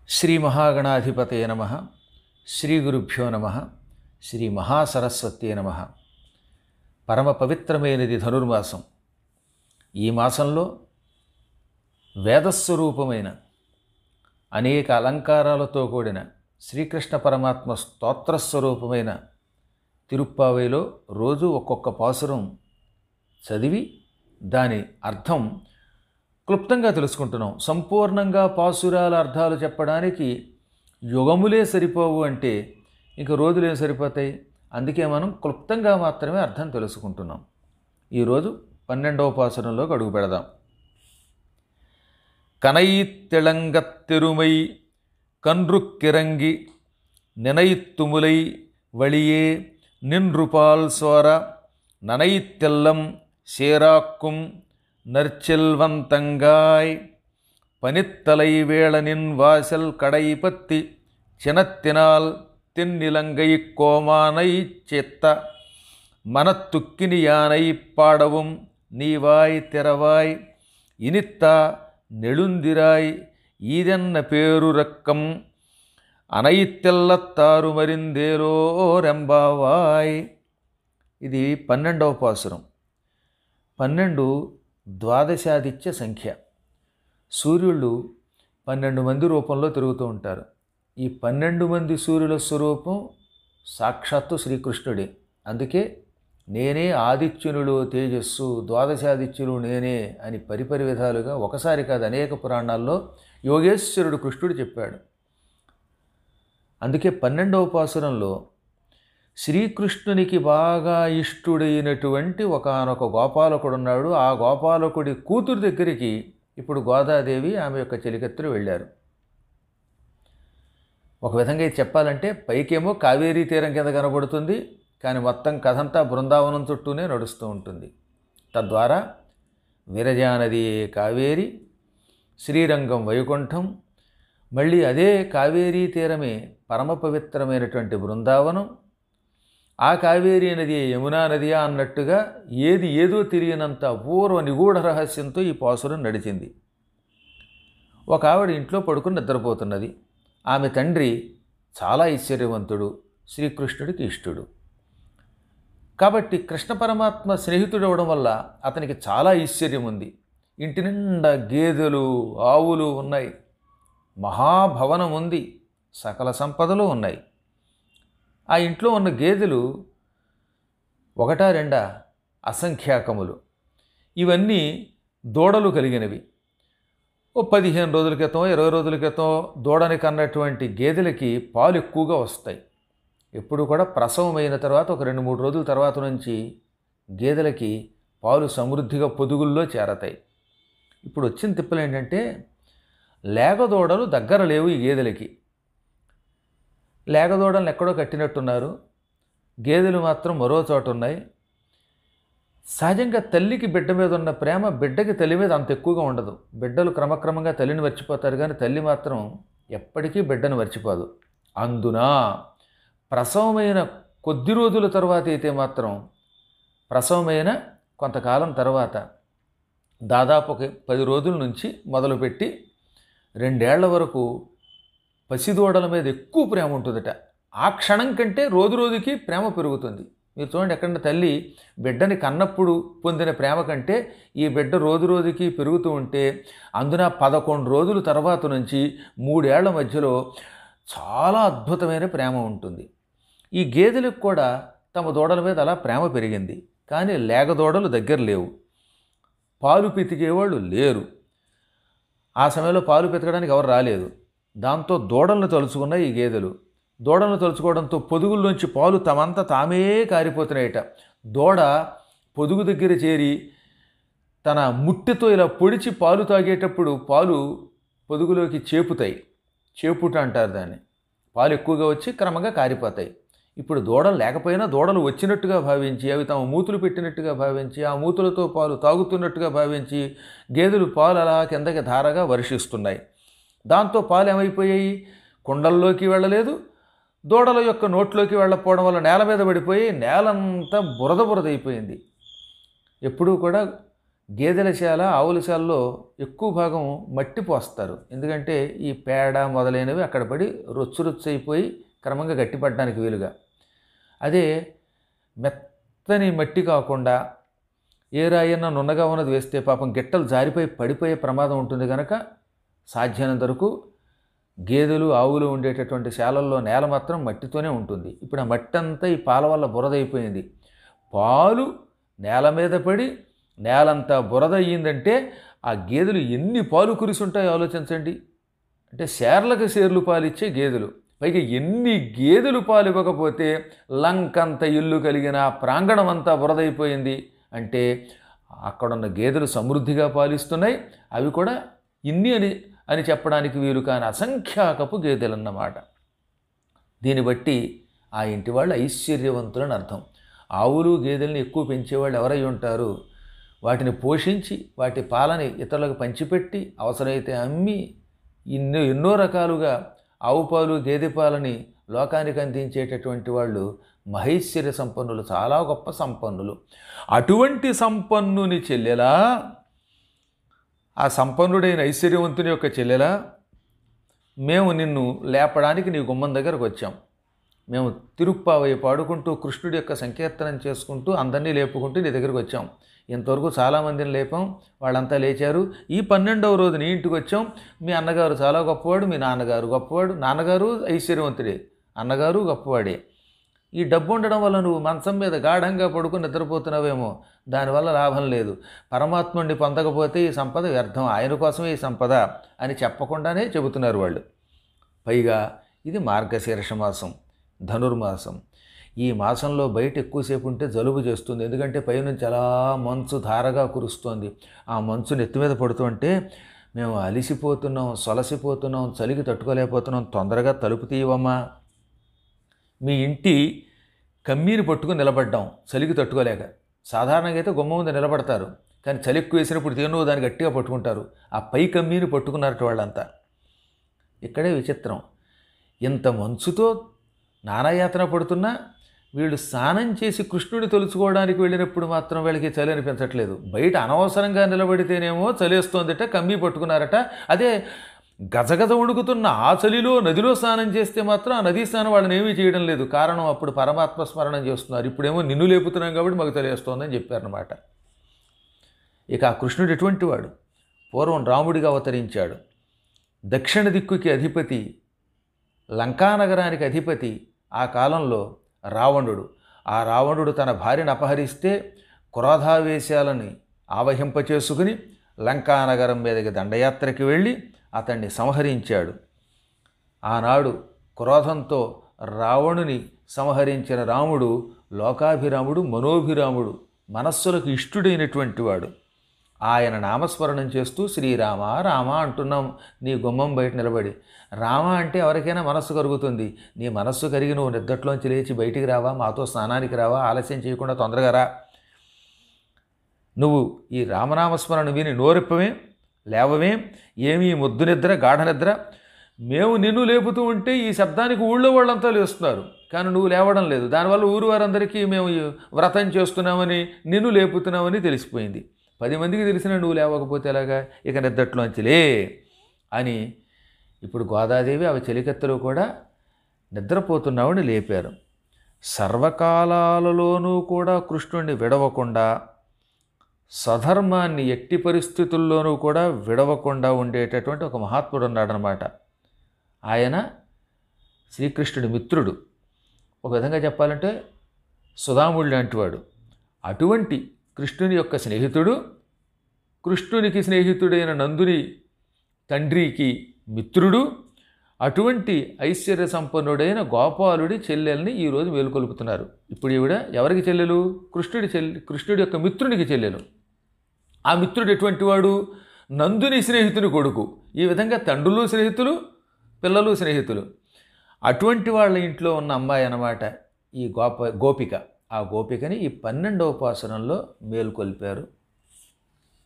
శ్రీ మహాగణాధిపతయ నమ శ్రీ గురుభ్యో నమ శ్రీ మహాసరస్వత్యే నమ పరమ పవిత్రమైనది ధనుర్మాసం ఈ మాసంలో వేదస్వరూపమైన అనేక అలంకారాలతో కూడిన శ్రీకృష్ణ పరమాత్మ స్తోత్రస్వరూపమైన తిరుప్పావైలో రోజు ఒక్కొక్క పాసురం చదివి దాని అర్థం క్లుప్తంగా తెలుసుకుంటున్నాం సంపూర్ణంగా పాసురాల అర్థాలు చెప్పడానికి యుగములే సరిపోవు అంటే ఇంక రోజులేం సరిపోతాయి అందుకే మనం క్లుప్తంగా మాత్రమే అర్థం తెలుసుకుంటున్నాం ఈరోజు పన్నెండవ పాసురంలోకి అడుగు పెడదాం கனைத்திளங்கத் கன்றுக்கிறங்கி நினைத்துமுலை வழியே நின்றுபால் சோர நனைத்தெல்லம் சேராக்கும் நற்செல்வந்தங்காய் பனித்தலை வேளனின் வாசல் கடைபத்தி சினத்தினால் தென்னிலங்கை கோமானை செத்த மனத்துக்கினி யானை பாடவும் நீவாய் திறவாய் இனித்தா நெழுந்திராய் ఈదెన్న పేరు రక్కం అనయిత్తెల్లత్తారు మరిందేలోరెంబావాయ్ ఇది పన్నెండవ పాసురం పన్నెండు ద్వాదశాదిత్య సంఖ్య సూర్యుళ్ళు పన్నెండు మంది రూపంలో తిరుగుతూ ఉంటారు ఈ పన్నెండు మంది సూర్యుల స్వరూపం సాక్షాత్తు శ్రీకృష్ణుడే అందుకే నేనే ఆదిత్యునులు తేజస్సు ద్వాదశాదిత్యులు నేనే అని పరిపరి విధాలుగా ఒకసారి కాదు అనేక పురాణాల్లో యోగేశ్వరుడు కృష్ణుడు చెప్పాడు అందుకే పన్నెండవ పాసురంలో శ్రీకృష్ణునికి బాగా ఇష్టుడైనటువంటి ఒకనొక గోపాలకుడు ఉన్నాడు ఆ గోపాలకుడి కూతురు దగ్గరికి ఇప్పుడు గోదాదేవి ఆమె యొక్క చెలికత్తెలు వెళ్ళారు ఒక విధంగా ఇది చెప్పాలంటే పైకేమో కావేరీ తీరం కింద కనబడుతుంది కానీ మొత్తం కథంతా బృందావనం చుట్టూనే నడుస్తూ ఉంటుంది తద్వారా విరజానది కావేరి శ్రీరంగం వైకుంఠం మళ్ళీ అదే కావేరీ తీరమే పరమ పవిత్రమైనటువంటి బృందావనం ఆ కావేరీ నది యమునా నదియా అన్నట్టుగా ఏది ఏదో తెలియనంత అపూర్వ నిగూఢ రహస్యంతో ఈ పాసురం నడిచింది ఒక ఆవిడ ఇంట్లో పడుకుని నిద్రపోతున్నది ఆమె తండ్రి చాలా ఐశ్వర్యవంతుడు శ్రీకృష్ణుడికి ఇష్టుడు కాబట్టి కృష్ణ పరమాత్మ స్నేహితుడు అవడం వల్ల అతనికి చాలా ఐశ్వర్యం ఉంది ఇంటి నిండా గేదెలు ఆవులు ఉన్నాయి మహాభవనం ఉంది సకల సంపదలు ఉన్నాయి ఆ ఇంట్లో ఉన్న గేదెలు ఒకటా రెండా అసంఖ్యాకములు ఇవన్నీ దూడలు కలిగినవి ఓ పదిహేను రోజుల క్రితం ఇరవై రోజుల క్రితం దూడని కన్నటువంటి గేదెలకి పాలు ఎక్కువగా వస్తాయి ఎప్పుడు కూడా ప్రసవం అయిన తర్వాత ఒక రెండు మూడు రోజుల తర్వాత నుంచి గేదెలకి పాలు సమృద్ధిగా పొదుగుల్లో చేరతాయి ఇప్పుడు వచ్చిన తిప్పలు ఏంటంటే లేగదూడలు దగ్గర లేవు ఈ గేదెలకి లేగదూడలను ఎక్కడో కట్టినట్టున్నారు గేదెలు మాత్రం మరో చోట ఉన్నాయి సహజంగా తల్లికి బిడ్డ మీద ఉన్న ప్రేమ బిడ్డకి తల్లి మీద అంత ఎక్కువగా ఉండదు బిడ్డలు క్రమక్రమంగా తల్లిని మర్చిపోతారు కానీ తల్లి మాత్రం ఎప్పటికీ బిడ్డను మర్చిపోదు అందున ప్రసవమైన కొద్ది రోజుల తర్వాత అయితే మాత్రం ప్రసవమైన కొంతకాలం తర్వాత దాదాపు ఒక పది రోజుల నుంచి మొదలుపెట్టి రెండేళ్ల వరకు పసిదూడల మీద ఎక్కువ ప్రేమ ఉంటుందట ఆ క్షణం కంటే రోజు రోజుకి ప్రేమ పెరుగుతుంది మీరు చూడండి ఎక్కడ తల్లి బిడ్డని కన్నప్పుడు పొందిన ప్రేమ కంటే ఈ బిడ్డ రోజు రోజుకి పెరుగుతూ ఉంటే అందున పదకొండు రోజుల తర్వాత నుంచి మూడేళ్ల మధ్యలో చాలా అద్భుతమైన ప్రేమ ఉంటుంది ఈ గేదెలకు కూడా తమ దూడల మీద అలా ప్రేమ పెరిగింది కానీ లేగ దూడలు దగ్గర లేవు పాలు పితికేవాళ్ళు లేరు ఆ సమయంలో పాలు పితకడానికి ఎవరు రాలేదు దాంతో దూడలను తలుచుకున్న ఈ గేదెలు దూడలను తలుచుకోవడంతో పొదుగుల్లోంచి పాలు తమంత తామే కారిపోతున్నాయట దూడ పొదుగు దగ్గర చేరి తన ముట్టెతో ఇలా పొడిచి పాలు తాగేటప్పుడు పాలు పొదుగులోకి చేపుతాయి చేపుట అంటారు దాన్ని పాలు ఎక్కువగా వచ్చి క్రమంగా కారిపోతాయి ఇప్పుడు దూడలు లేకపోయినా దూడలు వచ్చినట్టుగా భావించి అవి తమ మూతులు పెట్టినట్టుగా భావించి ఆ మూతులతో పాలు తాగుతున్నట్టుగా భావించి గేదెలు పాలు అలా కిందకి ధారగా వర్షిస్తున్నాయి దాంతో పాలు ఏమైపోయాయి కుండల్లోకి వెళ్ళలేదు దూడల యొక్క నోట్లోకి వెళ్ళకపోవడం వల్ల నేల మీద పడిపోయి నేలంతా బురద బురద అయిపోయింది ఎప్పుడూ కూడా గేదెల శాల ఆవుల శాలలో ఎక్కువ భాగం మట్టి పోస్తారు ఎందుకంటే ఈ పేడ మొదలైనవి అక్కడ పడి రొచ్చు రొచ్చు అయిపోయి క్రమంగా గట్టిపడడానికి వీలుగా అదే మెత్తని మట్టి కాకుండా ఏ రాయన్న నున్నగా ఉన్నది వేస్తే పాపం గిట్టలు జారిపోయి పడిపోయే ప్రమాదం ఉంటుంది కనుక సాధ్యమైనంత వరకు గేదెలు ఆవులు ఉండేటటువంటి శాలల్లో నేల మాత్రం మట్టితోనే ఉంటుంది ఇప్పుడు ఆ మట్టి అంతా ఈ పాల వల్ల బురదైపోయింది పాలు నేల మీద పడి నేలంతా బురద అయ్యిందంటే ఆ గేదెలు ఎన్ని పాలు కురిసుంటాయో ఆలోచించండి అంటే షేర్లకు షేర్లు పాలిచ్చే గేదెలు పైగా ఎన్ని గేదెలు పాలు ఇవ్వకపోతే లంకంత ఇల్లు కలిగిన ఆ ప్రాంగణం అంతా బురదైపోయింది అంటే అక్కడున్న గేదెలు సమృద్ధిగా పాలిస్తున్నాయి అవి కూడా ఇన్ని అని అని చెప్పడానికి వీలు కాని అసంఖ్యాకపు గేదెలన్నమాట దీన్ని బట్టి ఆ ఇంటి వాళ్ళు ఐశ్వర్యవంతులని అర్థం ఆవులు గేదెల్ని ఎక్కువ పెంచేవాళ్ళు ఎవరై ఉంటారు వాటిని పోషించి వాటి పాలని ఇతరులకు పంచిపెట్టి అవసరమైతే అమ్మి ఎన్నో ఎన్నో రకాలుగా ఆవు పాలు గేదె పాలని లోకానికి అందించేటటువంటి వాళ్ళు మహైశ్వర్య సంపన్నులు చాలా గొప్ప సంపన్నులు అటువంటి సంపన్నుని చెల్లెలా ఆ సంపన్నుడైన ఐశ్వర్యవంతుని యొక్క చెల్లెలా మేము నిన్ను లేపడానికి నీ గుమ్మం దగ్గరకు వచ్చాం మేము తిరుప్పావయ్య పాడుకుంటూ కృష్ణుడి యొక్క సంకీర్తనం చేసుకుంటూ అందరినీ లేపుకుంటూ నీ దగ్గరికి వచ్చాం ఇంతవరకు చాలామందిని లేపాం వాళ్ళంతా లేచారు ఈ పన్నెండవ రోజు నీ ఇంటికి వచ్చాం మీ అన్నగారు చాలా గొప్పవాడు మీ నాన్నగారు గొప్పవాడు నాన్నగారు ఐశ్వర్యవంతుడే అన్నగారు గొప్పవాడే ఈ డబ్బు ఉండడం వల్ల నువ్వు మంచం మీద గాఢంగా పడుకుని నిద్రపోతున్నావేమో దానివల్ల లాభం లేదు పరమాత్ముడిని పొందకపోతే ఈ సంపద వ్యర్థం ఆయన కోసమే ఈ సంపద అని చెప్పకుండానే చెబుతున్నారు వాళ్ళు పైగా ఇది మార్గశీర్ష మాసం ధనుర్మాసం ఈ మాసంలో బయట ఎక్కువసేపు ఉంటే జలుబు చేస్తుంది ఎందుకంటే పైనుంచి అలా మంచు ధారగా కురుస్తోంది ఆ మంచు నెత్తి మీద పడుతుంటే మేము అలిసిపోతున్నాం సొలసిపోతున్నాం చలికి తట్టుకోలేకపోతున్నాం తొందరగా తలుపు తీయవమ్మా మీ ఇంటి కమ్మీని పట్టుకుని నిలబడ్డాం చలికి తట్టుకోలేక సాధారణంగా అయితే గుమ్మ ముందు నిలబడతారు కానీ చలి ఎక్కువ వేసినప్పుడు దేనో దాన్ని గట్టిగా పట్టుకుంటారు ఆ పై కమ్మీని పట్టుకున్నారట వాళ్ళంతా ఇక్కడే విచిత్రం ఇంత మంచుతో నానాయాతన పడుతున్నా వీళ్ళు స్నానం చేసి కృష్ణుడిని తలుచుకోవడానికి వెళ్ళినప్పుడు మాత్రం వీళ్ళకి చలి అనిపించట్లేదు బయట అనవసరంగా నిలబడితేనేమో చలేస్తోందట కమ్మీ పట్టుకున్నారట అదే గజగజ ఉడుకుతున్న ఆ చలిలో నదిలో స్నానం చేస్తే మాత్రం ఆ నదీ స్నానం వాళ్ళని ఏమీ చేయడం లేదు కారణం అప్పుడు పరమాత్మ స్మరణం చేస్తున్నారు ఇప్పుడేమో నిన్ను లేపుతున్నాం కాబట్టి మాకు చలివేస్తోందని చెప్పారనమాట ఇక ఆ కృష్ణుడు ఎటువంటి వాడు పూర్వం రాముడిగా అవతరించాడు దక్షిణ దిక్కుకి అధిపతి లంకానగరానికి అధిపతి ఆ కాలంలో రావణుడు ఆ రావణుడు తన భార్యను అపహరిస్తే క్రోధావేశాలని ఆవహింపచేసుకుని లంకానగరం మీదకి దండయాత్రకి వెళ్ళి అతన్ని సంహరించాడు ఆనాడు క్రోధంతో రావణుని సంహరించిన రాముడు లోకాభిరాముడు మనోభిరాముడు మనస్సులకు ఇష్టుడైనటువంటి వాడు ఆయన నామస్మరణం చేస్తూ శ్రీరామ రామ అంటున్నాం నీ గుమ్మం బయట నిలబడి రామ అంటే ఎవరికైనా మనస్సు కరుగుతుంది నీ మనస్సు కరిగి నువ్వు నిద్దట్లోంచి లేచి బయటికి రావా మాతో స్నానానికి రావా ఆలస్యం చేయకుండా తొందరగా రా నువ్వు ఈ రామనామస్మరణ విని నోరెప్పమే లేవమే ఏమీ ముద్దు నిద్ర గాఢ నిద్ర మేము నిన్ను లేపుతూ ఉంటే ఈ శబ్దానికి ఊళ్ళో వాళ్ళంతా లేస్తున్నారు కానీ నువ్వు లేవడం లేదు దానివల్ల ఊరు వారందరికీ మేము ఈ వ్రతం చేస్తున్నామని నిన్ను లేపుతున్నామని తెలిసిపోయింది పది మందికి తెలిసిన నువ్వు లేవకపోతే ఎలాగా ఇక నిద్రట్లోంచి లే అని ఇప్పుడు గోదాదేవి ఆమె చెలికత్తెలు కూడా నిద్రపోతున్నామని లేపారు సర్వకాలాలలోనూ కూడా కృష్ణుడిని విడవకుండా సధర్మాన్ని ఎట్టి పరిస్థితుల్లోనూ కూడా విడవకుండా ఉండేటటువంటి ఒక మహాత్ముడు ఉన్నాడనమాట ఆయన శ్రీకృష్ణుడి మిత్రుడు ఒక విధంగా చెప్పాలంటే సుధాముడు లాంటివాడు అటువంటి కృష్ణుని యొక్క స్నేహితుడు కృష్ణునికి స్నేహితుడైన నందుని తండ్రికి మిత్రుడు అటువంటి ఐశ్వర్య సంపన్నుడైన గోపాలుడి చెల్లెల్ని ఈరోజు మేలుకొలుపుతున్నారు ఇప్పుడు ఈవిడ ఎవరికి చెల్లెలు కృష్ణుడి చెల్లి కృష్ణుడి యొక్క మిత్రునికి చెల్లెలు ఆ మిత్రుడు ఎటువంటి వాడు నందుని స్నేహితుని కొడుకు ఈ విధంగా తండ్రులు స్నేహితులు పిల్లలు స్నేహితులు అటువంటి వాళ్ళ ఇంట్లో ఉన్న అమ్మాయి అన్నమాట ఈ గోప గోపిక ఆ గోపికని ఈ పన్నెండవ పాసనంలో మేలుకొల్పారు